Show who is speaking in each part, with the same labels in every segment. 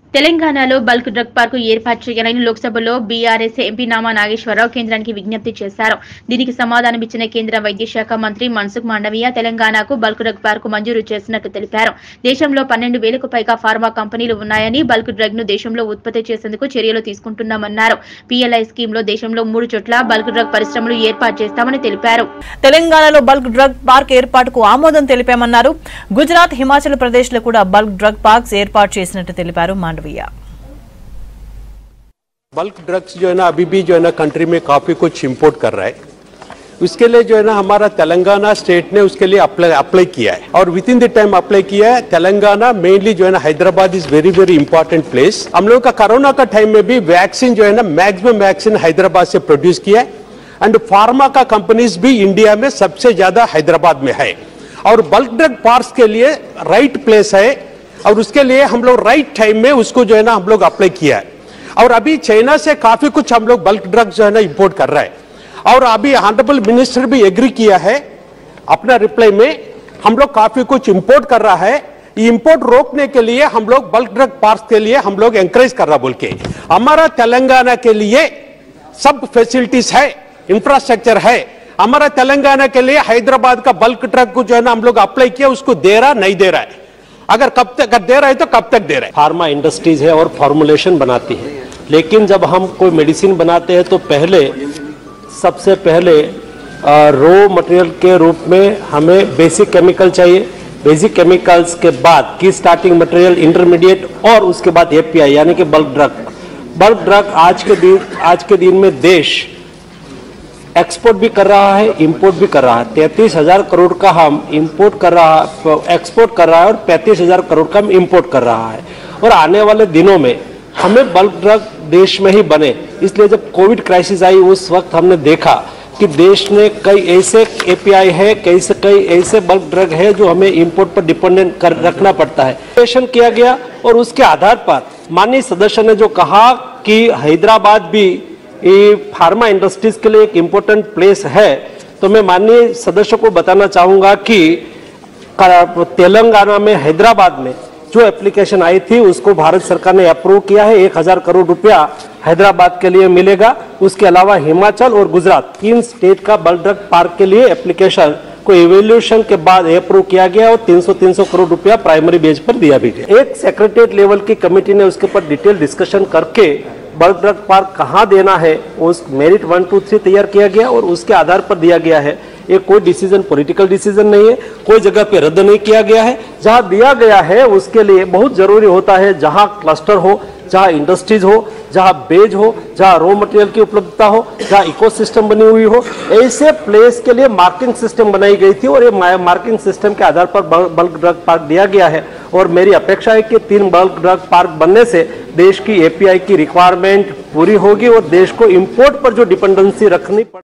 Speaker 1: తెలంగాణలో bulk drug park ఏర్పాటు చేయాలని లోక్సభలో బీఆర్ఎస్ ఎంపీ నామా నాగేశ్వరరావు కేంద్రానికి విజ్ఞప్తి చేశారు దీనికి సమాధానమిచ్చిన కేంద్ర వైద్య శాఖ మంత్రి మన్సుఖ్ మాండవీయ తెలంగాణకు బల్క్ డ్రగ్ పార్కు మంజూరు చేసినట్లు తెలిపారు దేశంలో పన్నెండు వేలకు పైగా ఫార్మా కంపెనీలు ఉన్నాయని బల్క్ డ్రగ్ ను దేశంలో ఉత్పత్తి చేసేందుకు చర్యలు తీసుకుంటున్నామన్నారు పీఎల్ఐ స్కీమ్ లో దేశంలో మూడు చోట్ల బల్క్ డ్రగ్ పరిశ్రమలు ఏర్పాటు చేస్తామని తెలిపారు
Speaker 2: తెలంగాణలో బల్క్ డ్రగ్ పార్క్ ఏర్పాటుకు ఆమోదం తెలిపామన్నారు గుజరాత్ హిమాచల్ ప్రదేశ్ లో కూడా బల్క్ డ్రగ్ పార్క్స్ ఏర్పాటు చేసినట్టు తెలిపారు మాండవీయ
Speaker 3: बल्क ड्रग्स जो है ना अभी भी जो है ना कंट्री में काफी कुछ इंपोर्ट कर रहा है उसके लिए जो है ना हमारा तेलंगाना स्टेट ने उसके लिए अप्लाई अप्लाई किया है और within the time apply किया है तेलंगाना मेनली जो है ना Hyderabad is very very important place हम लोगों का कोरोना का टाइम में भी वैक्सीन जो है ना मैक्सिमम वैक्सीन हैदराबाद से प्रोड्यूस किया है एंड फार्मा का कंपनीज भी इंडिया में सबसे ज्यादा हैदराबाद में है और बल्क ड्रग पार्क्स के लिए राइट प्लेस है और उसके लिए हम लोग राइट टाइम में उसको जो है ना हम लोग अप्लाई किया है और अभी चाइना से काफी कुछ हम लोग बल्क ड्रग्स जो है ना इंपोर्ट कर रहे हैं और अभी ऑनरेबल मिनिस्टर भी एग्री किया है अपना रिप्लाई में हम लोग काफी कुछ इंपोर्ट कर रहा है ये इंपोर्ट रोकने के लिए हम लोग बल्क ड्रग पार्क के लिए हम लोग एंकरेज कर रहा बोल के हमारा तेलंगाना के लिए सब फैसिलिटीज है इंफ्रास्ट्रक्चर है हमारा तेलंगाना के लिए हैदराबाद का बल्क ट्रक को जो है ना हम लोग अप्लाई किया उसको दे रहा नहीं दे रहा है अगर कब तक अगर दे रहा है तो कब तक दे रहा है
Speaker 4: फार्मा इंडस्ट्रीज है और फॉर्मुलेशन बनाती है लेकिन जब हम कोई मेडिसिन बनाते हैं तो पहले सबसे पहले रो मटेरियल के रूप में हमें बेसिक केमिकल चाहिए बेसिक केमिकल्स के बाद की स्टार्टिंग मटेरियल इंटरमीडिएट और उसके बाद एपीआई यानी कि बल्क ड्रग बल्क ड्रग आज के दिन आज के दिन में देश एक्सपोर्ट भी कर रहा है इंपोर्ट भी कर रहा है तैतीस हजार करोड़ का हम इंपोर्ट कर रहा एक्सपोर्ट कर रहा है और पैंतीस हजार करोड़ का हम इंपोर्ट कर रहा है और आने वाले दिनों में हमें बल्क ड्रग देश में ही बने इसलिए जब कोविड क्राइसिस आई उस वक्त हमने देखा कि देश ने कई ऐसे एपीआई है कई से कई ऐसे बल्क ड्रग है जो हमें इंपोर्ट पर डिपेंडेंट कर रखना पड़ता है ऑपरेशन किया गया और उसके आधार पर माननीय सदस्य ने जो कहा कि हैदराबाद भी ये फार्मा इंडस्ट्रीज के लिए एक इम्पोर्टेंट प्लेस है तो मैं माननीय सदस्यों को बताना चाहूंगा कि तेलंगाना में हैदराबाद में जो एप्लीकेशन आई थी उसको भारत सरकार ने अप्रूव किया है एक हजार करोड़ रुपया हैदराबाद के लिए मिलेगा उसके अलावा हिमाचल और गुजरात तीन स्टेट का बल्क ड्रग पार्क के लिए एप्लीकेशन को इवेल्यूशन के बाद अप्रूव किया गया और 300 300 करोड़ रुपया प्राइमरी बेस पर दिया भी गया एक सेक्रेटरीट लेवल की कमेटी ने उसके ऊपर डिटेल डिस्कशन करके बल्क ड्रग पार्क कहाँ देना है उस मेरिट वन टू थ्री तैयार किया गया और उसके आधार पर दिया गया है ये कोई डिसीजन पॉलिटिकल डिसीजन नहीं है कोई जगह पे रद्द नहीं किया गया है जहां दिया गया है उसके लिए बहुत जरूरी होता है जहां क्लस्टर हो जहां इंडस्ट्रीज हो जहां बेज हो जहां रॉ मटेरियल की उपलब्धता हो जहां इकोसिस्टम बनी हुई हो ऐसे प्लेस के लिए मार्किंग सिस्टम बनाई गई थी और ये मार्किंग सिस्टम के आधार पर बल्क ड्रग पार्क दिया गया है और मेरी अपेक्षा है कि तीन बल्क ड्रग पार्क बनने से देश की एपीआई की रिक्वायरमेंट पूरी होगी और देश को इंपोर्ट पर जो डिपेंडेंसी रखनी पड़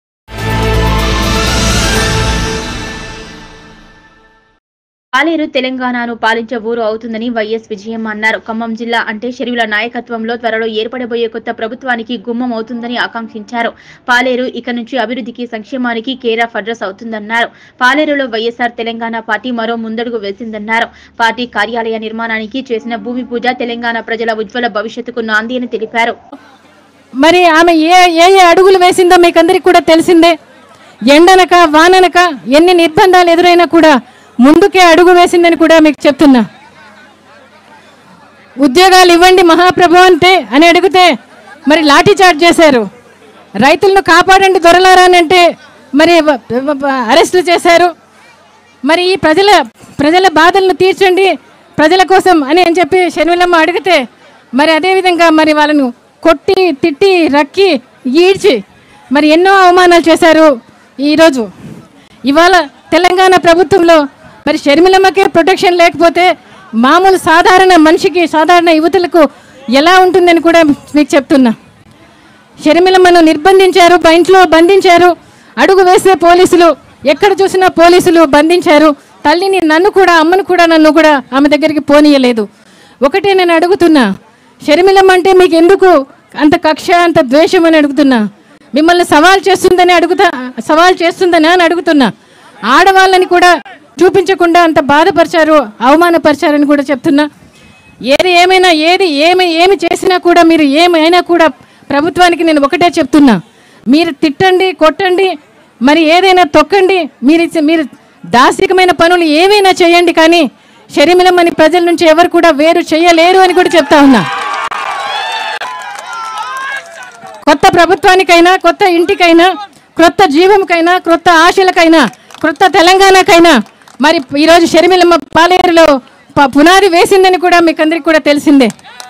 Speaker 1: పాలేరు తెలంగాణను పాలించే ఊరు అవుతుందని వైఎస్ విజయమ్మ అన్నారు ఖమ్మం జిల్లా అంటే షెరివుల నాయకత్వంలో త్వరలో ఏర్పడబోయే కొత్త ప్రభుత్వానికి గుమ్మం అవుతుందని ఆకాంక్షించారు పాలేరు ఇక నుంచి అభివృద్ధికి సంక్షేమానికి కేర్ ఆఫ్ అడ్రస్ అవుతుందన్నారు పాలేరులో వైఎస్ఆర్ తెలంగాణ పార్టీ మరో ముందడుగు వేసిందన్నారు పార్టీ కార్యాలయ నిర్మాణానికి చేసిన భూమి పూజ తెలంగాణ ప్రజల ఉజ్వల భవిష్యత్తుకు నాంది అని తెలిపారు
Speaker 5: మరి ఆమె ఏ ఏ ఏ అడుగులు వేసిందో మీకందరికి కూడా తెలిసిందే ఎండనక వాననక ఎన్ని నిర్బంధాలు ఎదురైనా కూడా ముందుకే అడుగు వేసిందని కూడా మీకు చెప్తున్నా ఉద్యోగాలు ఇవ్వండి మహాప్రభు అంటే అని అడిగితే మరి లాఠీ చార్జ్ చేశారు రైతులను కాపాడండి దొరలారా అని అంటే మరి అరెస్టులు చేశారు మరి ఈ ప్రజల ప్రజల బాధలను తీర్చండి ప్రజల కోసం అని అని చెప్పి శనివలమ్మ అడిగితే మరి అదేవిధంగా మరి వాళ్ళను కొట్టి తిట్టి రక్కి ఈడ్చి మరి ఎన్నో అవమానాలు చేశారు ఈరోజు ఇవాళ తెలంగాణ ప్రభుత్వంలో మరి షర్మిలమ్మకే ప్రొటెక్షన్ లేకపోతే మామూలు సాధారణ మనిషికి సాధారణ యువతులకు ఎలా ఉంటుందని కూడా మీకు చెప్తున్నా షర్మిలమ్మను నిర్బంధించారు ఇంట్లో బంధించారు అడుగు వేసే పోలీసులు ఎక్కడ చూసినా పోలీసులు బంధించారు తల్లిని నన్ను కూడా అమ్మను కూడా నన్ను కూడా ఆమె దగ్గరికి పోనీయలేదు ఒకటే నేను అడుగుతున్నా షర్మిలమ్మ అంటే మీకు ఎందుకు అంత కక్ష అంత ద్వేషం అని అడుగుతున్నా మిమ్మల్ని సవాల్ చేస్తుందని అడుగుతా సవాల్ చేస్తుందని అని అడుగుతున్నా ఆడవాళ్ళని కూడా చూపించకుండా అంత బాధపరిచారు అవమానపరిచారని కూడా చెప్తున్నా ఏది ఏమైనా ఏది ఏమి ఏమి చేసినా కూడా మీరు ఏమైనా కూడా ప్రభుత్వానికి నేను ఒకటే చెప్తున్నా మీరు తిట్టండి కొట్టండి మరి ఏదైనా తొక్కండి మీరు ఇచ్చే- మీరు దాసికమైన పనులు ఏవైనా చేయండి కానీ షరిమిలమ్మని ప్రజల నుంచి ఎవరు కూడా వేరు చేయలేరు అని కూడా చెప్తా ఉన్నా కొత్త ప్రభుత్వానికైనా కొత్త ఇంటికైనా క్రొత్త జీవంకైనా క్రొత్త ఆశలకైనా క్రొత్త తెలంగాణకైనా మరి ఈరోజు షర్మిలమ్మ పాలేరులో ప- పునాది వేసిందని కూడా మీకు అందరికి కూడా తెలిసిందే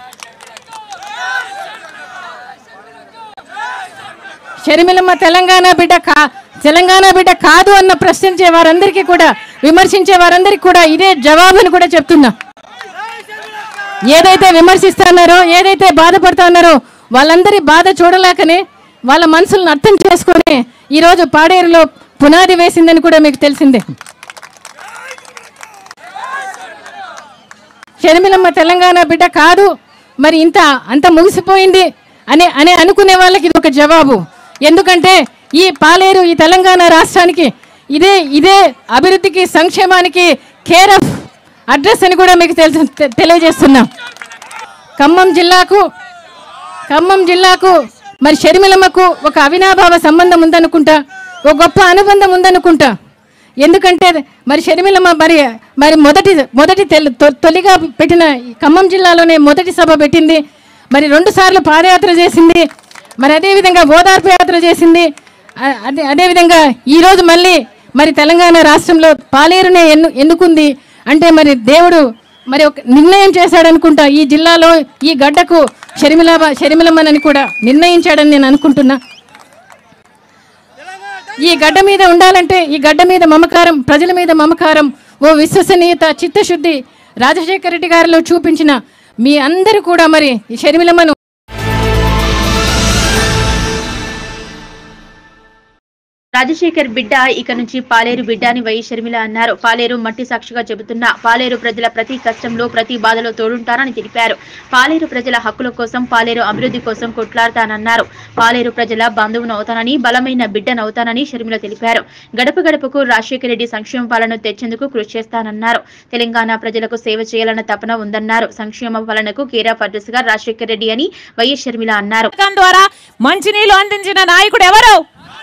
Speaker 5: షర్మిలమ్మ తెలంగాణ బిడ్డ కా తెలంగాణ బిడ్డ కాదు అన్న ప్రశ్నించే వారందరికీ కూడా విమర్శించే వారందరికీ కూడా ఇదే జవాబుని కూడా చెప్తున్నా ఏదైతే విమర్శిస్తున్నారో ఏదైతే బాధపడుతున్నారో వాళ్ళందరి బాధ చూడలేకనే వాళ్ళ మనసులను అర్థం చేసుకొని ఈరోజు పాడేరులో పునాది వేసిందని కూడా మీకు తెలిసిందే షర్మిలమ్మ తెలంగాణ బిడ్డ కాదు మరి ఇంత అంత ముగిసిపోయింది అని అని అనుకునే వాళ్ళకి ఇది ఒక జవాబు ఎందుకంటే ఈ పాలేరు ఈ తెలంగాణ రాష్ట్రానికి ఇదే ఇదే అభివృద్ధికి సంక్షేమానికి కేర్ ఆఫ్ అడ్రస్ అని కూడా మీకు తెలుసు తె- తెలియజేస్తున్నాం ఖమ్మం జిల్లాకు ఖమ్మం జిల్లాకు మరి షర్మిలమ్మకు ఒక అవినాభావ సంబంధం ఉందనుకుంటా ఒక గొప్ప అనుబంధం ఉందనుకుంటా ఎందుకంటే మరి షర్మిలమ్మ మరి మరి మొదటి మొదటి తెల్- తొ- తొలిగా పెట్టిన ఈ ఖమ్మం జిల్లాలోనే మొదటి సభ పెట్టింది మరి రెండు సార్లు పాదయాత్ర చేసింది మరి అదేవిధంగా ఓదార్పు యాత్ర చేసింది అ- అదే అదేవిధంగా ఈరోజు మళ్ళీ మరి తెలంగాణ రాష్ట్రంలో పాలేరునే ఎన్ను ఎన్నుకుంది అంటే మరి దేవుడు మరి ఒక నిర్ణయం చేశాడనుకుంటా ఈ జిల్లాలో ఈ గడ్డకు షర్మిల షర్మిలమ్మనని కూడా నిర్ణయించాడని నేను అనుకుంటున్నా ఈ గడ్డ మీద ఉండాలంటే ఈ గడ్డ మీద మమకారం ప్రజల మీద మమకారం ఓ విశ్వసనీయత చిత్తశుద్ధి రాజశేఖర రెడ్డి గారిలో చూపించిన మీ అందరూ కూడా మరి ఈ షర్మిలమ్మను
Speaker 1: రాజశేఖర్ బిడ్డ ఇక నుంచి పాలేరు బిడ్డ అని వై షర్మిల అన్నారు పాలేరు మట్టి సాక్షిగా చెబుతున్న పాలేరు ప్రజల ప్రతి కష్టంలో ప్రతి బాధలో తోడుంటారని తెలిపారు పాలేరు ప్రజల హక్కుల కోసం పాలేరు అభివృద్ధి కోసం కొట్లాడతానన్నారు పాలేరు ప్రజల బంధువును అవుతానని బలమైన బిడ్డనవుతానని షర్మిల తెలిపారు గడప గడపకు రాజశేఖర రెడ్డి సంక్షేమ పాలన తెచ్చేందుకు కృషి చేస్తానన్నారు తెలంగాణ ప్రజలకు సేవ చేయాలన్న తపన ఉందన్నారు సంక్షేమ పాలనకు కేరాఫ్ అడ్రస్ గా రాజశేఖర రెడ్డి అని వైఎస్ షర్మిల అన్నారు
Speaker 6: పథకం ద్వారా మంచినీళ్లు అందించిన నాయకుడు ఎవరు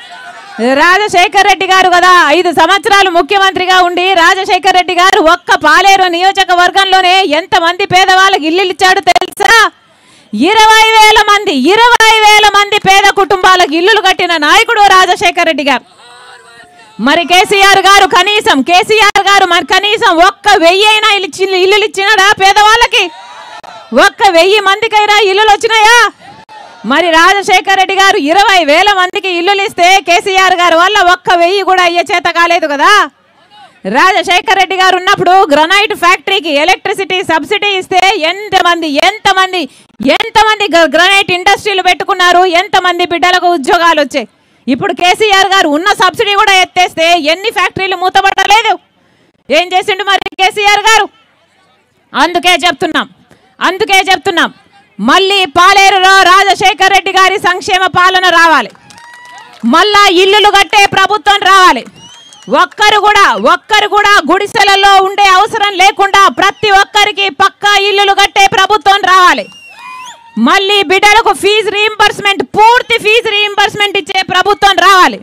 Speaker 6: రాజశేఖర్ రెడ్డి గారు కదా ఐదు సంవత్సరాలు ముఖ్యమంత్రిగా ఉండి రాజశేఖర్ రెడ్డి గారు ఒక్క పాలేరు నియోజకవర్గంలోనే ఎంత మంది పేదవాళ్ళకి ఇల్లు ఇచ్చాడు తెలుసా ఇరవై వేల మంది ఇరవై వేల మంది పేద కుటుంబాలకు ఇల్లులు కట్టిన నాయకుడు రాజశేఖర్ రెడ్డి గారు మరి కేసీఆర్ గారు కనీసం కేసీఆర్ గారు మరి కనీసం ఒక్క వెయ్యి అయినా ఇల్లు ఇచ్చి- ఇల్లులు ఇచ్చినాడా పేదవాళ్ళకి ఒక్క వెయ్యి మందికైనా ఇల్లులు వచ్చినాయా మరి రాజశేఖర రెడ్డి గారు ఇరవై వేల మందికి ఇల్లులు ఇస్తే కేసీఆర్ గారు వల్ల ఒక్క వెయ్యి కూడా అయ్యే చేత కాలేదు కదా రాజశేఖర రెడ్డి గారు ఉన్నప్పుడు గ్రనైట్ ఫ్యాక్టరీకి ఎలక్ట్రిసిటీ సబ్సిడీ ఇస్తే ఎంతమంది ఎంతమంది ఎంతమంది గ- గ్రనైట్ ఇండస్ట్రీలు పెట్టుకున్నారు ఎంతమంది బిడ్డలకు ఉద్యోగాలు వచ్చాయి ఇప్పుడు కేసీఆర్ గారు ఉన్న సబ్సిడీ కూడా ఎత్తేస్తే ఎన్ని ఫ్యాక్టరీలు మూతపడలేదు ఏం చేసిండు మరి కేసీఆర్ గారు అందుకే చెప్తున్నాం అందుకే చెప్తున్నాం మళ్ళీ పాలేరులో రాజశేఖర్ రెడ్డి గారి సంక్షేమ పాలన రావాలి మళ్ళా ఇల్లులు కట్టే ప్రభుత్వం రావాలి ఒక్కరు కూడా ఒక్కరు కూడా గుడిసెలలో ఉండే అవసరం లేకుండా ప్రతి ఒక్కరికి పక్కా ఇల్లులు కట్టే ప్రభుత్వం రావాలి మళ్ళీ బిడ్డలకు ఫీజు రీయింబర్స్మెంట్ పూర్తి ఫీజు రీయింబర్స్మెంట్ ఇచ్చే ప్రభుత్వం రావాలి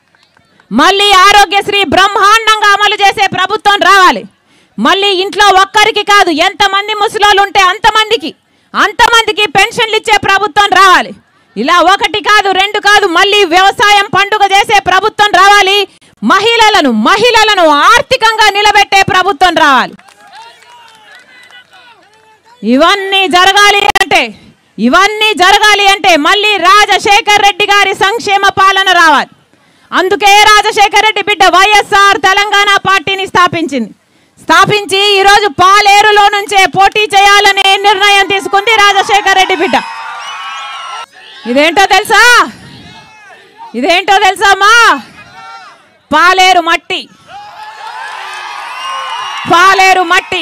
Speaker 6: మళ్ళీ ఆరోగ్యశ్రీ బ్రహ్మాండంగా అమలు చేసే ప్రభుత్వం రావాలి మళ్ళీ ఇంట్లో ఒక్కరికి కాదు ఎంతమంది ముసలోళ్ళు ఉంటే అంతమందికి అంతమందికి పెన్షన్లు ఇచ్చే ప్రభుత్వం రావాలి ఇలా ఒకటి కాదు రెండు కాదు మళ్ళీ వ్యవసాయం పండుగ చేసే ప్రభుత్వం రావాలి మహిళలను మహిళలను ఆర్థికంగా నిలబెట్టే ప్రభుత్వం రావాలి ఇవన్నీ జరగాలి అంటే ఇవన్నీ జరగాలి అంటే మళ్ళీ రాజశేఖర్ రెడ్డి గారి సంక్షేమ పాలన రావాలి అందుకే రాజశేఖర్ రెడ్డి బిడ్డ వైఎస్ఆర్ తెలంగాణ పార్టీని స్థాపించింది స్థాపించి ఈరోజు పాలేరులో నుంచే పోటీ చేయాలనే నిర్ణయం తీసుకుంది రాజశేఖర్ రెడ్డి బిడ్డ ఇదేంటో తెలుసా ఇదేంటో తెలుసా అమ్మా పాలేరు మట్టి పాలేరు మట్టి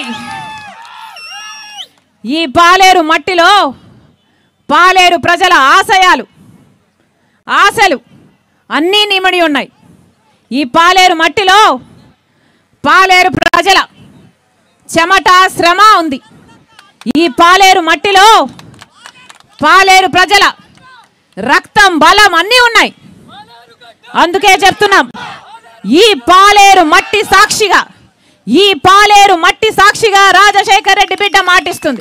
Speaker 6: ఈ పాలేరు మట్టిలో పాలేరు ప్రజల ఆశయాలు ఆశలు అన్నీ నిమడి ఉన్నాయి ఈ పాలేరు మట్టిలో పాలేరు ప్రజల చెమట శ్రమ ఉంది ఈ పాలేరు మట్టిలో పాలేరు ప్రజల రక్తం బలం అన్నీ ఉన్నాయి అందుకే చెప్తున్నాం ఈ పాలేరు మట్టి సాక్షిగా ఈ పాలేరు మట్టి సాక్షిగా రాజశేఖర్ రెడ్డి బిడ్డ మాటిస్తుంది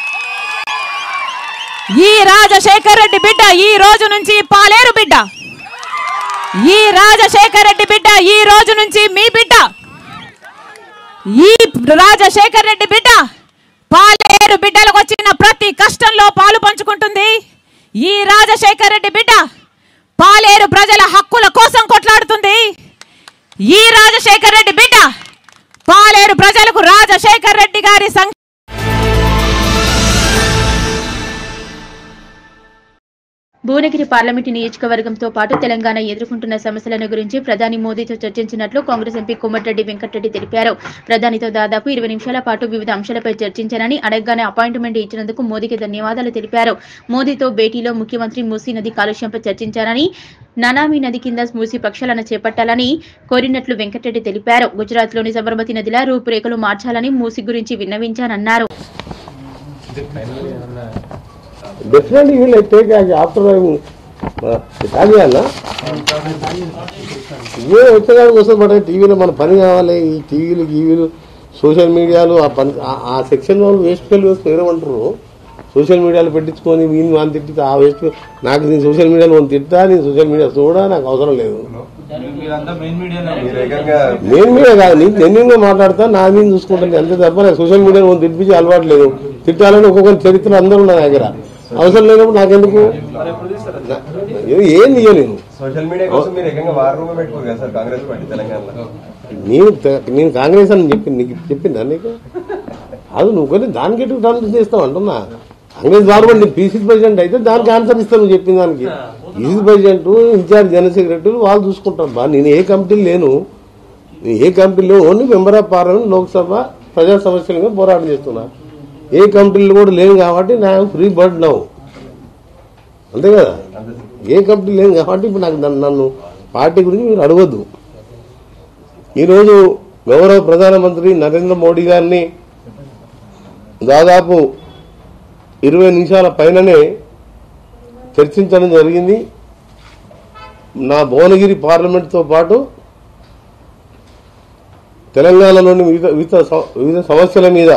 Speaker 6: ఈ రాజశేఖర్ రెడ్డి బిడ్డ ఈ రోజు నుంచి పాలేరు బిడ్డ ఈ రాజశేఖర్ రెడ్డి బిడ్డ ఈ రోజు నుంచి మీ బిడ్డ ఈ రాజశేఖర్ రెడ్డి బిడ్డ పాలేరు బిడ్డలకు వచ్చిన ప్రతి కష్టంలో పాలు పంచుకుంటుంది ఈ రాజశేఖర్ రెడ్డి బిడ్డ పాలేరు ప్రజల హక్కుల కోసం కొట్లాడుతుంది ఈ రాజశేఖర్ రెడ్డి బిడ్డ పాలేరు ప్రజలకు రాజశేఖర్ రెడ్డి గారి సం
Speaker 1: భువనగిరి పార్లమెంటు నియోజకవర్గంతో పాటు తెలంగాణ ఎదుర్కొంటున్న సమస్యలను గురించి ప్రధాని మోదీతో చర్చించినట్లు కాంగ్రెస్ ఎంపీ కోమటిరెడ్డి వెంకటరెడ్డి తెలిపారు ప్రధానితో దాదాపు ఇరవై నిమిషాల పాటు వివిధ అంశాలపై చర్చించారని అడగగానే అపాయింట్మెంట్ ఇచ్చినందుకు మోదీకి ధన్యవాదాలు తెలిపారు మోదీతో భేటీలో ముఖ్యమంత్రి మూసీ నది కాలుష్యంపై చర్చించారని ననామి నది కింద మూసీ ప్రక్షాళన చేపట్టాలని కోరినట్లు వెంకటరెడ్డి తెలిపారు గుజరాత్లోని సబర్మతి నదిలా రూపురేఖలు మార్చాలని మూసీ గురించి విన్నవించానన్నారు
Speaker 7: Definitely you will take as after తాగేయాలా ఇవే వచ్చేదానికి వస్తుంది బట్ టీవీలో మన పని కావాలి ఈ టీవీలు గీవీలు సోషల్ మీడియాలు ఆ పని ఆ- ఆ సెక్షన్ వాళ్ళు వేస్ట్ ఫెయిల్ వేసుకుని ఎవరేమంటారు సోషల్ మీడియాలో పెట్టించుకొని వీని వాని తిట్టి ఆ వేస్ట్ నాకు నేను సోషల్ మీడియాలో వాని తిట్టా నేను సోషల్ మీడియా చూడా నాకు అవసరం లేదు నేను మీడియా కాదు నేను జెన్యున్ గా మాట్లాడతా నా మీద చూసుకుంటాను అంతే తప్ప నాకు సోషల్ మీడియాలో వాని తిట్టించి అలవాటు లేదు తిట్టాలని ఒక్కొక్కరి చరిత్ర అందరూ నా దగ్గర అవసరం లేనప్పుడు నాకెందుకు నా- ఏ- ఏం తీయ నేను
Speaker 8: సోషల్ మీడియా కోసం మీరు ఏకంగా వార్ రూమ్ పెట్టుకోరు కదా సార్ కాంగ్రెస్ పార్టీ తెలంగాణలో
Speaker 7: నేను తె- నేను కాంగ్రెస్ అని చెప్పి నీకు చెప్పిందా నీకు అది నువ్వు కొన్ని దానికి ఎటు ట్రాన్స్ఫర్ చేస్తావు అంటున్నా కాంగ్రెస్ గవర్నమెంట్ నేను పీసీ ప్రెసిడెంట్ అయితే దానికి ఆన్సర్ ఇస్తాను నువ్వు చెప్పిన దానికి PC president incharge general secretary వాళ్ళు చూసుకుంటారు బా నేను ఏ కమిటీలు లేను నేను ఏ కమిటీలో only member of parliament Loksabha ప్రజా సమస్యల మీద పోరాటం చేస్తున్నా ఏ కమిటీలు కూడా లేను కాబట్టి నా ఫ్రీ బర్డ్ నవ్వు అంతే కదా ఏ కంపెనీ లేదు కాబట్టి ఇప్పుడు నాకు నన్ను నన్ను పార్టీ గురించి మీరు అడగొద్దు ఈరోజు గౌరవ ప్రధానమంత్రి నరేంద్ర మోడీ గారిని దాదాపు ఇరవై నిమిషాల పైననే చర్చించడం జరిగింది నా భువనగిరి పార్లమెంట్తో పాటు తెలంగాణలోని వివిధ వివిధ సమ- వివిధ సమస్యల మీద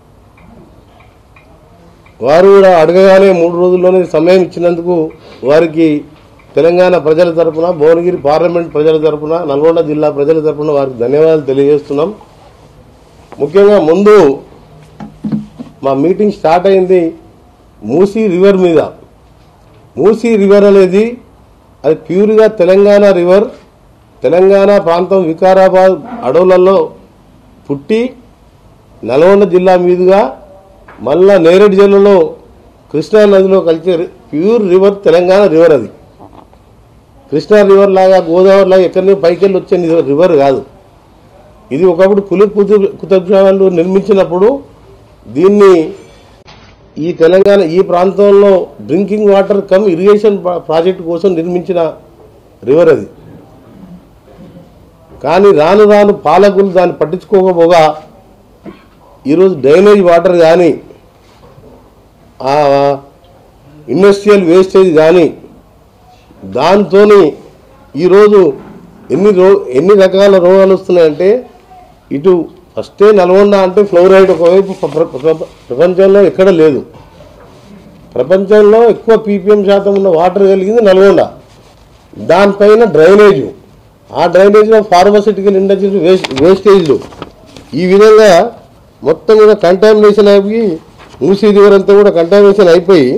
Speaker 7: వారు కూడా అడగగానే మూడు రోజుల్లోనే సమయం ఇచ్చినందుకు వారికి తెలంగాణ ప్రజల తరపున భువనగిరి పార్లమెంట్ ప్రజల తరపున నల్గొండ జిల్లా ప్రజల తరపున వారికి ధన్యవాదాలు తెలియజేస్తున్నాం ముఖ్యంగా ముందు మా మీటింగ్ స్టార్ట్ అయింది మూసీ రివర్ మీద మూసీ రివర్ అనేది అది ప్యూర్గా తెలంగాణ రివర్ తెలంగాణ ప్రాంతం వికారాబాద్ అడవులలో పుట్టి నల్గొండ జిల్లా మీదుగా మళ్ళా నేరేడు జిల్లాలో కృష్ణా నదిలో కలిసే రి- ప్యూర్ రివర్ తెలంగాణ రివర్ అది కృష్ణా రివర్ లాగా గోదావరి లాగా ఎక్కడి నుంచి పైకెళ్ళి వచ్చే ని- రివర్ కాదు ఇది ఒకప్పుడు కులి కుతుబ్ కుతుబ్ షా వాళ్ళు నిర్మించినప్పుడు దీన్ని ఈ తెలంగాణ ఈ ప్రాంతంలో డ్రింకింగ్ వాటర్ కమ్ ఇరిగేషన్ ప్రా- ప్రాజెక్ట్ కోసం నిర్మించిన రివర్ అది కానీ రాను రాను పాలకులు దాన్ని పట్టించుకోకపోగా ఈరోజు డ్రైనేజ్ వాటర్ కానీ ఆ ఇండస్ట్రియల్ వేస్టేజ్ కానీ దాంతో ఈరోజు ఎన్ని రో ఎన్ని రకాల రోగాలు వస్తున్నాయంటే ఇటు ఫస్టే నల్గొండ అంటే ఫ్లోరైడ్ ఒకవైపు ప్ర- ప్ర- ప్రపంచంలో ఎక్కడ లేదు ప్రపంచంలో ఎక్కువ పీపీఎం శాతం ఉన్న వాటర్ కలిగింది నల్గొండ దానిపైన డ్రైనేజ్ ఆ డ్రైనేజ్లో ఫార్మాసిటికల్ ఇండస్ట్రీ వేస్ట్ వేస్టేజ్లు ఈ విధంగా మొత్తం మీద కంటామినేషన్ అయిపోయి మూసీ రివర్ అంతా కూడా కంటామినేషన్ అయిపోయి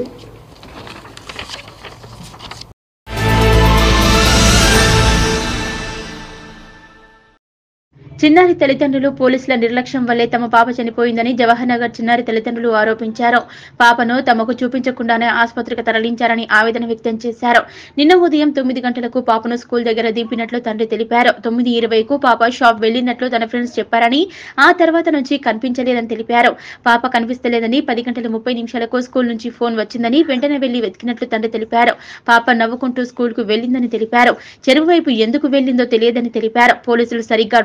Speaker 1: చిన్నారి తల్లిదండ్రులు పోలీసుల నిర్లక్ష్యం వల్లే తమ పాప చనిపోయిందని జవహర్ నగర్ చిన్నారి తల్లిదండ్రులు ఆరోపించారు పాపను తమకు చూపించకుండానే ఆసుపత్రికి తరలించారని ఆవేదన వ్యక్తం చేశారు నిన్న ఉదయం తొమ్మిది గంటలకు పాపను స్కూల్ దగ్గర దింపినట్లు తండ్రి తెలిపారు తొమ్మిది ఇరవైకు పాప షాప్ వెళ్లినట్లు తన ఫ్రెండ్స్ చెప్పారని ఆ తర్వాత నుంచి కనిపించలేదని తెలిపారు పాప కనిపిస్తలేదని పది గంటల ముప్పై నిమిషాలకు స్కూల్ నుంచి ఫోన్ వచ్చిందని వెంటనే వెళ్లి వెతికినట్లు తండ్రి తెలిపారు పాప నవ్వుకుంటూ స్కూల్ కు వెళ్లిందని తెలిపారు చెరువు వైపు ఎందుకు వెళ్లిందో తెలియదని తెలిపారు పోలీసులు సరిగ్గా రెస్పాండ్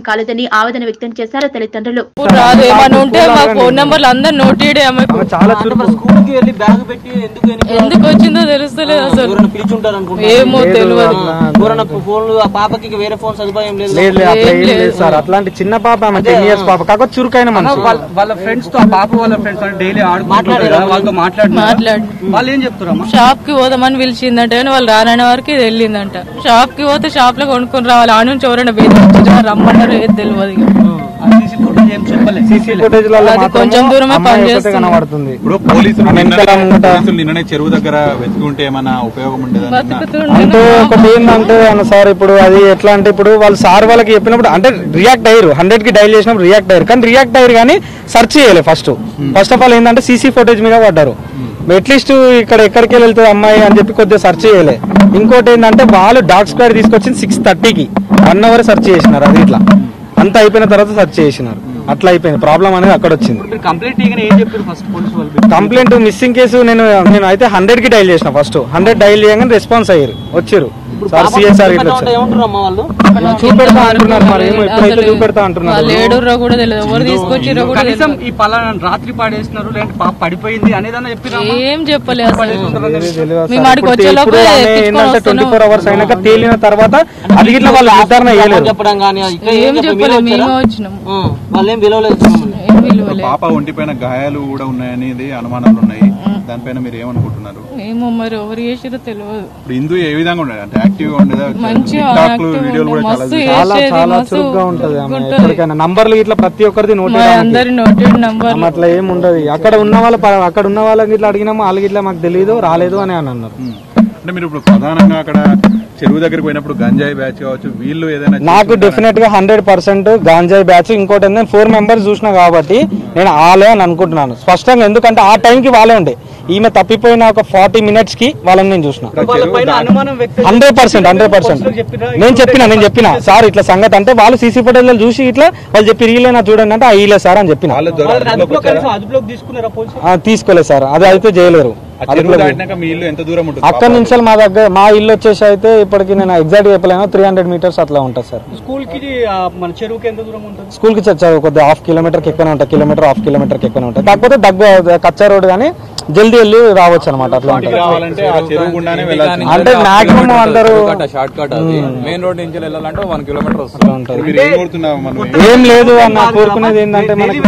Speaker 1: కాలేదని ఆవేదన వ్యక్తం చేశారు తల్లిదండ్రులు
Speaker 9: రాదు ఏమన్నా ఉంటే మా ఫోన్ నెంబర్లు అందరు నోటెడ్ ఆమెకు
Speaker 10: చాలా స్కూల్ కి వెళ్ళి బ్యాగ్ పెట్టి ఎందుకు వెనక్కి
Speaker 9: ఎందుకు వచ్చిందో తెలుస్తలేదు అసలు
Speaker 10: ఎవరైనా పిలిచుంటారు అనుకుంటా
Speaker 9: ఏమో తెలియదు
Speaker 10: ఎవరైనా ఫోన్ ఆ పాపకి ఇక వేరే ఫోన్ సదుపాయం లేదు
Speaker 11: లేదు లేదు, అట్లా ఏం లేదు సార్ అట్లాంటి చిన్న పాప ఆమె టెన్ ఇయర్స్ పాప కాకపోతే చురుకైన మనిషి
Speaker 12: వాళ్ళ ఫ్రెండ్స్ తో ఆ పాప వాళ్ళ ఫ్రెండ్స్ డైలీ ఆడుకుంటారు కదా వాళ్ళతో మాట్లాడి
Speaker 9: మాట్లాడు
Speaker 12: వాళ్ళు ఏం చెప్తారమ్మా
Speaker 9: షాప్ కి పోదామని పిలిచిందంట కానీ వాళ్ళు రాననే వరకు ఇది వెళ్ళిందంట షాప్ కి పోతే షాప్ లో కొనుక్కొని రావాలి ఆ నుంచి ఎవరైనా బెదిరించారు రమ్మన్నారు ఏది తెలియదు ఇక.
Speaker 12: సీసీ ఫుటేజ్ ఏం చెప్పలేదు
Speaker 11: సీసీ ఫుటేజ్
Speaker 9: అది కొంచెం దూరమే పనిచేస్తుంది.
Speaker 11: కనబడుతుంది
Speaker 13: ఇప్పుడు పోలీసులు
Speaker 11: ఆమె
Speaker 13: నిన్ననే-
Speaker 11: వెనకాల ముంగట
Speaker 13: పోలీసులు నిన్ననే చెరువు దగ్గర వెతుకుంటే ఏమైనా ఉపయోగం ఉండేదా
Speaker 11: అంటే ఒకటి ఏంటంటే అన్న సార్ ఇప్పుడు అది ఎట్లా అంటే ఇప్పుడు వాళ్ళు సార్ వాళ్ళకి చెప్పినప్పుడు అంటే రియాక్ట్ అయ్యారు హండ్రెడ్ కి డైల్ చేసినప్పుడు రియాక్ట్ అయ్యారు కానీ రియాక్ట్ అయ్యారు కానీ సెర్చ్ చేయలేదు ఫస్ట్ ఫస్ట్ ఆఫ్ ఆల్ ఏంటంటే సీసీ ఫుటేజ్ మీద పడ్డారు అట్లీస్ట్ ఇక్కడ ఎక్కడికి వెళ్తుంది అమ్మాయి అని చెప్పి కొద్దిగా సెర్చ్ చేయలే ఇంకోటి ఏంటంటే వాళ్ళు డాగ్ స్క్వాడ్ తీసుకొచ్చింది సిక్స్ థర్టీకి వన్ అవర్ సెర్చ్ చేసినారు అది ఇట్లా అంతా అయిపోయిన తర్వాత సెర్చ్ చేసినారు అట్లా అయిపోయింది ప్రాబ్లం అనేది అక్కడ వచ్చింది
Speaker 12: మీరు కంప్లైంట్ ఇక ఏం చెప్పారు ఫస్ట్ పోలీస్ వాళ్ళు
Speaker 11: కంప్లైంట్ మిస్సింగ్ కేసు నేను నేను అయితే హండ్రెడ్ కి డైల్ చేసిన ఫస్ట్ హండ్రెడ్ డైల్ చేయగానే రెస్పాన్స్ అయ్యారు వచ్చారు సార్ సిఎస్ఆర్ ఇట్లా వచ్చారు
Speaker 10: ఏమంటారు అమ్మా వాళ్ళు
Speaker 11: చూపెడతా అంటున్నారు మరి ఏమో ఎప్పుడైతే చూపెడతా అంటున్నారు
Speaker 9: వాళ్ళు ఏడుర్రో కూడా తెలియదు ఎవరు తీసుకొచ్చిరో కూడా
Speaker 12: కనీసం ఈ పలానా రాత్రి పాడేస్తున్నారు లేదంటే పాప పడిపోయింది అనేదన్నా చెప్పిరా
Speaker 9: తెలియదు. ఏం చెప్పలేదు అసలు
Speaker 11: తెలియదు
Speaker 9: మేము
Speaker 11: సార్.
Speaker 9: ఆడికి
Speaker 11: ఇప్పుడు
Speaker 9: వచ్చే
Speaker 11: ఇప్పుడు
Speaker 9: లోపే
Speaker 11: ఆమె
Speaker 9: ఎక్కించుకొని
Speaker 11: ఏంటంటే ట్వంటీ
Speaker 9: వస్తున్నాం.
Speaker 11: ఫోర్ అవర్స్ అయినాక తేలిన తర్వాత అది ఇట్లా వాళ్ళు నిర్ధారణ చేయలేరు
Speaker 10: చెప్పడం కానీ ఇక్కడ
Speaker 9: ఏం
Speaker 10: ఏం చెప్పలేదు
Speaker 9: చెప్పలేదు
Speaker 10: మీరే
Speaker 9: మేమే
Speaker 10: వచ్చారా?
Speaker 9: వచ్చినాం
Speaker 10: ఆ, వాళ్ళు ఏం పిలవలేదు మమ్మల్ని.
Speaker 9: ఏం విలువలేదు
Speaker 13: పాప ఒంటిపైన గాయాలు కూడా ఉన్నాయనేది అనుమానాలు ఉన్నాయి దానిపైన మీరు ఏమనుకుంటున్నారు
Speaker 9: ఏమో మరి ఎవరు చేసిరో తెలియదు
Speaker 13: ఇప్పుడు హిందూ ఏ విధంగా ఉండేది అంటే యాక్టివ్ గా ఉండేదా
Speaker 9: మంచిగా
Speaker 13: టిక్టాక్లు
Speaker 9: active
Speaker 13: వీడియోలు కూడా
Speaker 9: ఉండే,
Speaker 13: చాలా
Speaker 9: మస్తు
Speaker 13: చూసాను.
Speaker 11: చాలా
Speaker 9: చేసేది,
Speaker 11: చాలా
Speaker 9: మస్తు
Speaker 11: చురుగ్గా ఉంటది ఆమె
Speaker 9: ఉంటది.
Speaker 11: ఎప్పటికైనా నంబర్లు ఇట్లా ప్రతి ఒక్కరిది
Speaker 9: మా
Speaker 11: నోటెడ్
Speaker 9: అందరి నోటెడ్ నంబర్
Speaker 11: ఆమె అట్లా ఏం ఉండదు అక్కడ ఉన్న వాళ్ళ ప- అక్కడ ఉన్న వాళ్ళకి ఇట్లా అడిగినాము వాళ్ళకి ఇట్లా మాకు తెలియదు రాలేదు అని అని అన్నారు
Speaker 13: అంటే మీరు ఇప్పుడు ప్రధానంగా అక్కడ చెరువు దగ్గరికి పోయినప్పుడు గంజాయి బ్యాచ్ కావచ్చు వీళ్ళు ఏదైనా
Speaker 11: నాకు డెఫినెట్ గా హండ్రెడ్ పర్సెంట్ గాంజాయి బ్యాచ్ ఇంకోటి ఏంటంటే ఫోర్ మెంబర్స్ చూసినా కాబట్టి నేను ఆలే అని అనుకుంటున్నాను స్పష్టంగా ఎందుకంటే ఆ టైంకి వాళ్ళే ఉండే ఈమె తప్పిపోయిన ఒక ఫార్టీ మినిట్స్ కి వాళ్ళని నేను చూసిన
Speaker 12: వాళ్ళ పైన అనుమానం వ్యక్తం
Speaker 11: హండ్రెడ్ పర్సెంట్ హండ్రెడ్ పర్సెంట్ నేను చెప్పిన నేను చెప్పిన సార్ ఇట్లా సంగతి అంటే వాళ్ళు సీసీ ఫోటోలు చూసి ఇట్లా వాళ్ళు చెప్పి రీలే నా చూడండి అంటే అయ్యలే సార్ అని చెప్పిన
Speaker 12: వాళ్ళ అదుపులో కనీసం అదుపులోకి తీసుకున్నారా పోలీసు
Speaker 11: ఆ, తీసుకోలేదు సార్ అది అయితే చేయలేరు
Speaker 13: ఆ చెరువు దాటినాక మీ ఇల్లు ఎంత దూరం ఉంటుంది
Speaker 11: అక్కడ నుంచి మా దగ్గర మా ఇల్లు వచ్చేసి అయితే ఇప్పటికి నేను ఎగ్జాక్ట్ చెప్పలేను త్రీ హండ్రెడ్ మీటర్స్ అట్లా ఉంటుంది సార్
Speaker 12: స్కూల్ కి ఆ, మన చెరువుకి ఎంత దూరం ఉంటుంది
Speaker 11: స్కూల్ కి చచ్చారు కొద్దిగా హాఫ్ కిలోమీటర్ ఎక్కువనే ఉంటుంది కిలోమీటర్ హాఫ్ కిలోమీటర్ ఎక్కువనే ఉంటుంది కాకపోతే దగ్గర కచ్చా రోడ్ కానీ జల్దీ వెళ్ళి రావచ్చు అనమాట అట్లా
Speaker 13: ఇంటికి
Speaker 11: ఉంటుంది
Speaker 13: రావాలంటే ఆ చెరువు గుండానే వెళ్ళాల్సింది
Speaker 11: అంటే మాక్సిమం అందరూ
Speaker 14: షార్ట్ కట్ అది మెయిన్ రోడ్ నుంచి వెళ్ళాలంటే వన్ కిలోమీటర్ వస్తుంది
Speaker 11: అట్లా ఉంటుంది
Speaker 13: మీరు ఏం కోరుతున్నావు మనం
Speaker 11: ఏం లేదు అన్న కోరుకునేది ఏంటంటే మనకి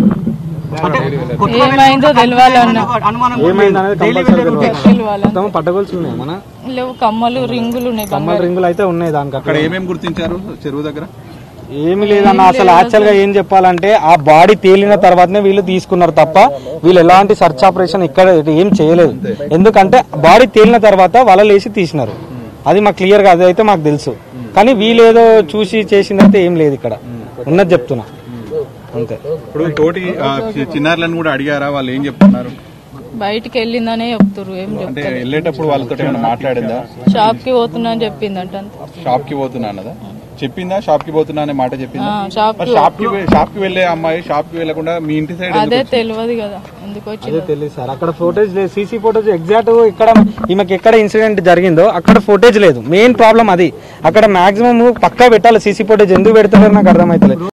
Speaker 9: ఏమైందో తెలియాలన్న
Speaker 12: అనుమానం
Speaker 11: ఏమైంది అనేది కంపల్సరీ
Speaker 9: తెలియాలి
Speaker 11: మొత్తం పట్టగొలుసు ఉన్నాయి మన
Speaker 9: లేవు కమ్మలు రింగులు ఉన్నాయి
Speaker 11: కమ్మల
Speaker 9: బంగారు
Speaker 11: రింగులు అయితే ఉన్నాయి దానికి
Speaker 13: అక్కడ
Speaker 11: అక్కడ
Speaker 13: ఏమేమి గుర్తించారు చెరువు దగ్గర
Speaker 11: ఏమి లేదన్న అసలు యాక్చువల్ గా ఏం చెప్పాలంటే ఆ బాడీ తేలిన తర్వాతనే వీళ్ళు తీసుకున్నారు తప్ప వీళ్ళు ఎలాంటి సర్చ్ ఆపరేషన్ ఇక్కడ ఏం చేయలేదు ఎందుకంటే బాడీ తేలిన తర్వాత వల లేసి తీసినారు అది మాకు క్లియర్ గా అది అయితే మాకు తెలుసు కానీ వీళ్ళేదో చూసి చేసిందైతే ఏం లేదు ఇక్కడ ఉన్నది చెప్తున్నా అంతే
Speaker 13: ఇప్పుడు తోటి ఆ, చి- చిన్నారులను కూడా అడిగారా వాళ్ళు ఏం చెప్తున్నారు
Speaker 9: బయటికి వెళ్ళిందనే చెప్తురు ఏం
Speaker 13: అంటే
Speaker 9: చెప్తారు
Speaker 13: వెళ్ళేటప్పుడు వాళ్ళతో ఏమైనా మాట్లాడిందా
Speaker 9: షాప్ కి పోతున్నా అని చెప్పిందంట అంతే.
Speaker 13: షాప్ కి పోతున్నా అన్నదా చెప్పిందా షాప్ కి పోతున్నా అనే మాట చెప్పిందా
Speaker 9: ఆ, షాప్ కి
Speaker 13: షాప్ కి షాప్ కి వెళ్ళే అమ్మాయి షాప్ కి వెళ్లకుండా మీ ఇంటి సైడ్
Speaker 9: అదే తెలియదు కదా ఎందుకు
Speaker 11: అదే
Speaker 9: వచ్చిందో
Speaker 11: తెలియదు సార్ అక్కడ ఫోటేజ్ లేదు సీసీ ఫోటోజ్ ఎగ్జాక్ట్ ఇక్కడ ఈమెకి ఎక్కడ ఇన్సిడెంట్ జరిగిందో అక్కడ ఫోటేజ్ లేదు మెయిన్ ప్రాబ్లం అది అక్కడ మాక్సిమం పక్కా పెట్టాలి సీసీ ఫోటేజ్ ఎందుకు పెడతారో నాకు అర్థమైతలేదు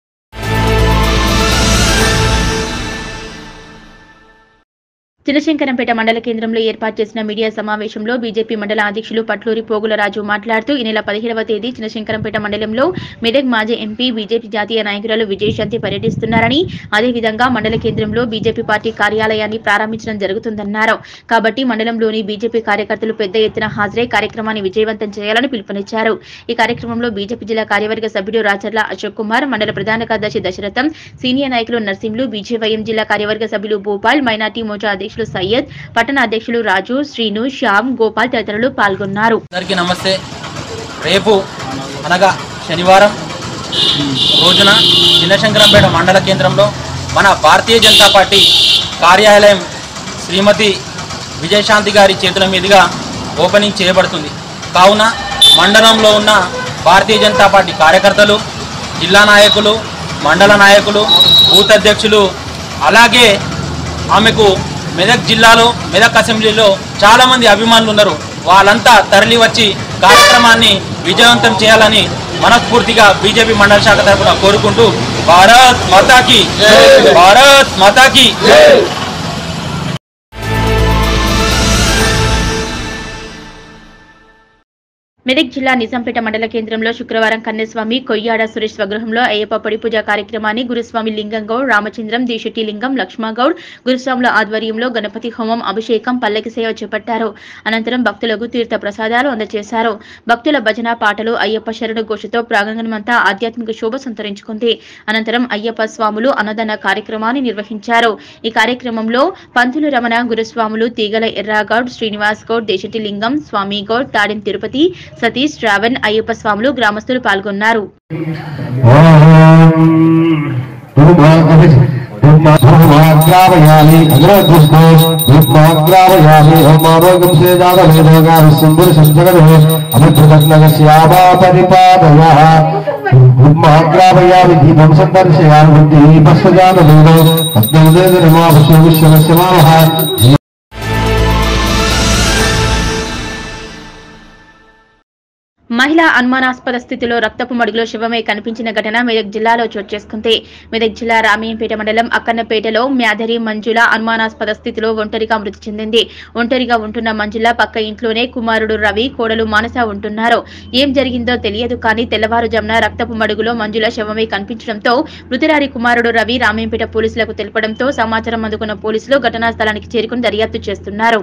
Speaker 1: చినశంకరంపేట మండల కేంద్రంలో ఏర్పాటు చేసిన మీడియా సమావేశంలో బీజేపీ మండల అధ్యక్షులు పట్లూరి పోగులరాజు మాట్లాడుతూ ఈ నెల పదిహేడవ తేదీ చినశంకరంపేట మండలంలో మెదక్ మాజీ ఎంపీ బీజేపీ జాతీయ నాయకురాలు విజయశాంతి పర్యటిస్తున్నారని అదేవిధంగా మండల కేంద్రంలో బీజేపీ పార్టీ కార్యాలయాన్ని ప్రారంభించడం జరుగుతుందన్నారు కాబట్టి మండలంలోని బీజేపీ కార్యకర్తలు పెద్ద ఎత్తున హాజరై కార్యక్రమాన్ని విజయవంతం చేయాలని పిలుపునిచ్చారు ఈ కార్యక్రమంలో బీజేపీ జిల్లా కార్యవర్గ సభ్యుడు రాచర్ల అశోక్ కుమార్ మండల ప్రధాన కార్యదర్శి దశరథం సీనియర్ నాయకులు నర్సింహులు బీజేవైఎం జిల్లా కార్యవర్గ సభ్యులు భూపాల్ మైనార్టీ మోర్చా అధ్యక్షులు సయ్యద్ పట్టణ అధ్యక్షులు రాజు శ్రీను శ్యామ్ గోపాల్ తదితరులు పాల్గొన్నారు
Speaker 15: అందరికీ నమస్తే రేపు అనగా శనివారం రోజున చిన్నశంకరంపేట మండల కేంద్రంలో మన భారతీయ జనతా పార్టీ కార్యాలయం శ్రీమతి విజయశాంతి గారి చేతుల మీదుగా ఓపెనింగ్ చేయబడుతుంది కావున మండలంలో ఉన్న భారతీయ జనతా పార్టీ కార్యకర్తలు జిల్లా నాయకులు మండల నాయకులు బూత్ అధ్యక్షులు అలాగే ఆమెకు మెదక్ జిల్లాలో మెదక్ అసెంబ్లీలో చాలామంది అభిమానులు ఉన్నారు వాళ్ళంతా తరలి వచ్చి కార్యక్రమాన్ని విజయవంతం చేయాలని మనస్ఫూర్తిగా బీజేపీ మండల శాఖ తరఫున కోరుకుంటూ భారత్ మాతాకి భారత్ మాతాకి
Speaker 1: మెదక్ జిల్లా నిజాంపేట మండల కేంద్రంలో శుక్రవారం కన్నస్వామి కొయ్యాడ సురేష్ స్వగృహంలో అయ్యప్ప పొడి పూజ కార్యక్రమాన్ని గురుస్వామి లింగం గౌడ్ రామచంద్రం దేశెట్టి లింగం లక్ష్మగౌడ్ గురుస్వాముల ఆధ్వర్యంలో గణపతి హోమం అభిషేకం పల్లకి సేవ చేపట్టారు అనంతరం భక్తులకు తీర్థ ప్రసాదాలు అందజేశారు భక్తుల భజన పాటలు అయ్యప్ప శరణు ఘోషతో ప్రాంగణమంతా ఆధ్యాత్మిక శోభ సంతరించుకుంది అనంతరం అయ్యప్ప స్వాములు అన్నదాన కార్యక్రమాన్ని నిర్వహించారు ఈ కార్యక్రమంలో పంతులు రమణ గురుస్వాములు తీగల ఎర్రాగౌడ్ శ్రీనివాస్ గౌడ్ దేశెట్టి లింగం స్వామి గౌడ్ తాడెం తిరుపతి సతీష్ శ్రావణ్ అయ్యప్ప స్వాములు గ్రామస్తులు పాల్గొన్నారు
Speaker 16: ధూమాగ్రావయామి అగ్రదృష్టో ధూమాగ్రావయామి హోమారోగం సేజాదవేదోగా విశంభుర సంజగదే అమృతరత్నగస్యావా పరిపాదయ ధూమాగ్రావయామి దీపం సందర్శయామి బుద్ధి భస్వజాతవేదో అగ్నవేద నమాభుషో విశ్వస్య మామః
Speaker 1: మహిళ అనుమానాస్పద స్థితిలో రక్తపు మడుగులో శవమే కనిపించిన ఘటన మెదక్ జిల్లాలో చోటు చేసుకుంది మెదక్ జిల్లా రామయ్యంపేట మండలం అక్కన్నపేటలో మ్యాధరి మంజుల అనుమానాస్పద స్థితిలో ఒంటరిగా మృతి చెందింది ఒంటరిగా ఉంటున్న మంజుల పక్క ఇంట్లోనే కుమారుడు రవి కోడలు మానస ఉంటున్నారు ఏం జరిగిందో తెలియదు కానీ తెల్లవారుజామున రక్తపు మడుగులో మంజుల శవమే కనిపించడంతో మృతురారి కుమారుడు రవి రామయ్యంపేట పోలీసులకు తెలపడంతో సమాచారం అందుకున్న పోలీసులు ఘటనా స్థలానికి చేరుకుని దర్యాప్తు చేస్తున్నారు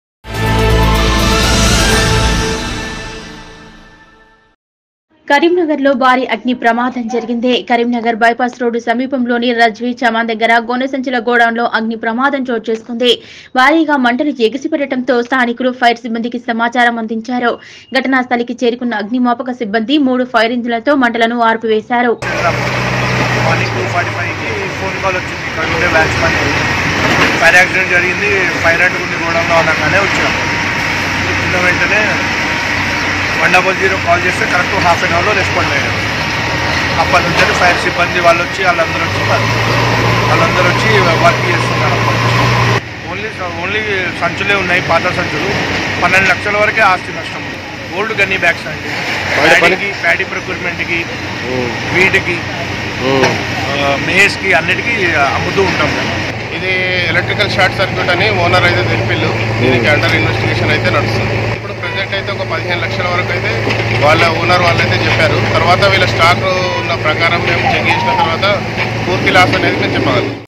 Speaker 1: కరీంనగర్ లో భారీ అగ్ని ప్రమాదం జరిగింది కరీంనగర్ బైపాస్ రోడ్డు సమీపంలోని రజ్వీ చమాన్ దగ్గర గోనెసంచుల గోడౌన్ లో అగ్ని ప్రమాదం చోటు చేసుకుంది భారీగా మంటలు ఎగిసిపెట్టడంతో స్థానికులు ఫైర్ సిబ్బందికి సమాచారం అందించారు ఘటనా స్థలికి చేరుకున్న అగ్నిమాపక సిబ్బంది మూడు ఫైర్ ఇంజిన్లతో మంటలను ఆర్పివేశారు
Speaker 17: మార్నింగ్ టూ ఫార్టీ ఫైవ్కి ఫోన్ కాల్ వచ్చింది ఇక్కడ ఉండే బ్యాట్స్మెన్ ఫైర్ యాక్సిడెంట్ జరిగింది ఫైర్ అడ్డుకుంది గోడంలో అనగానే వచ్చాము వచ్చిన వెంటనే వన్ డబల్ జీరో కాల్ చేస్తే కరెక్ట్ హాఫ్ అన్ అవర్లో రెస్పాండ్ అయ్యారు అప్పటి నుంచి ఫైర్ సిబ్బంది వాళ్ళు వచ్చి వాళ్ళందరూ వచ్చి వాళ్ళు- వాళ్ళందరూ వచ్చి వర్క్ చేస్తున్నారు అప్పటి నుంచి ఓన్లీ ఓన్లీ సంచులే ఉన్నాయి పాత సంచులు పన్నెండు లక్షల వరకే ఆస్తి నష్టం ఓల్డ్ గన్నీ బ్యాగ్స్ అండి
Speaker 7: పని-
Speaker 17: ప్యాడీకి ప్యాడీ ప్రొక్యూర్మెంట్కి వీటికి మేస్కి అన్నిటికీ అమ్ముతూ ఉంటాం మేము
Speaker 7: ఇది ఎలక్ట్రికల్ షార్ట్ సర్క్యూట్ అని ఓనర్ అయితే తెలిపిల్లు దీనికి అండర్ ఇన్వెస్టిగేషన్ అయితే నడుస్తుంది ఇప్పుడు ప్రెసెంట్ అయితే ఒక పదిహేను లక్షల వరకు అయితే వాళ్ళ ఓనర్ వాళ్ళైతే చెప్పారు తర్వాత వీళ్ళ స్టాక్ ఉన్న ప్రకారం మేము చెక్ చేసిన తర్వాత పూర్తి లాస్ అనేది మేము చెప్పగలం